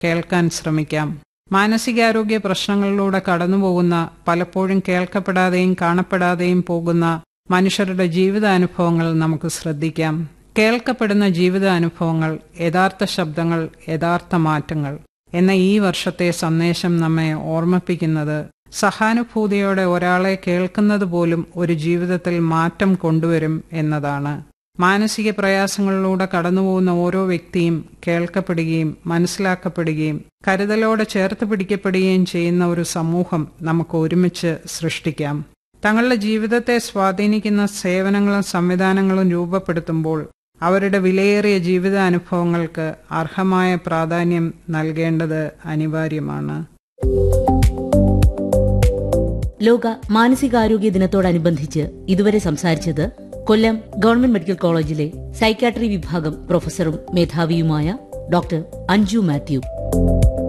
കേൾക്കാൻ ശ്രമിക്കാം മാനസികാരോഗ്യ പ്രശ്നങ്ങളിലൂടെ കടന്നുപോകുന്ന പലപ്പോഴും കേൾക്കപ്പെടാതെയും കാണപ്പെടാതെയും പോകുന്ന മനുഷ്യരുടെ ജീവിതാനുഭവങ്ങൾ നമുക്ക് ശ്രദ്ധിക്കാം കേൾക്കപ്പെടുന്ന ജീവിതാനുഭവങ്ങൾ യഥാർത്ഥ ശബ്ദങ്ങൾ യഥാർത്ഥ മാറ്റങ്ങൾ എന്ന ഈ വർഷത്തെ സന്ദേശം നമ്മെ ഓർമ്മിപ്പിക്കുന്നത് സഹാനുഭൂതിയോടെ ഒരാളെ കേൾക്കുന്നത് പോലും ഒരു ജീവിതത്തിൽ മാറ്റം കൊണ്ടുവരും എന്നതാണ് മാനസിക പ്രയാസങ്ങളിലൂടെ കടന്നുപോകുന്ന ഓരോ വ്യക്തിയും കേൾക്കപ്പെടുകയും മനസ്സിലാക്കപ്പെടുകയും കരുതലോടെ ചേർത്ത് പിടിക്കപ്പെടുകയും ചെയ്യുന്ന ഒരു സമൂഹം നമുക്ക് ഒരുമിച്ച് സൃഷ്ടിക്കാം തങ്ങളുടെ ജീവിതത്തെ സ്വാധീനിക്കുന്ന സേവനങ്ങളും സംവിധാനങ്ങളും രൂപപ്പെടുത്തുമ്പോൾ അവരുടെ വിലയേറിയ ജീവിതാനുഭവങ്ങൾക്ക് അർഹമായ പ്രാധാന്യം നൽകേണ്ടത് അനിവാര്യമാണ് ലോക മാനസികാരോഗ്യ ദിനത്തോടനുബന്ധിച്ച് ഇതുവരെ സംസാരിച്ചത് കൊല്ലം ഗവൺമെന്റ് മെഡിക്കൽ കോളേജിലെ സൈക്കാട്രി വിഭാഗം പ്രൊഫസറും മേധാവിയുമായ ഡോക്ടർ അഞ്ജു മാത്യു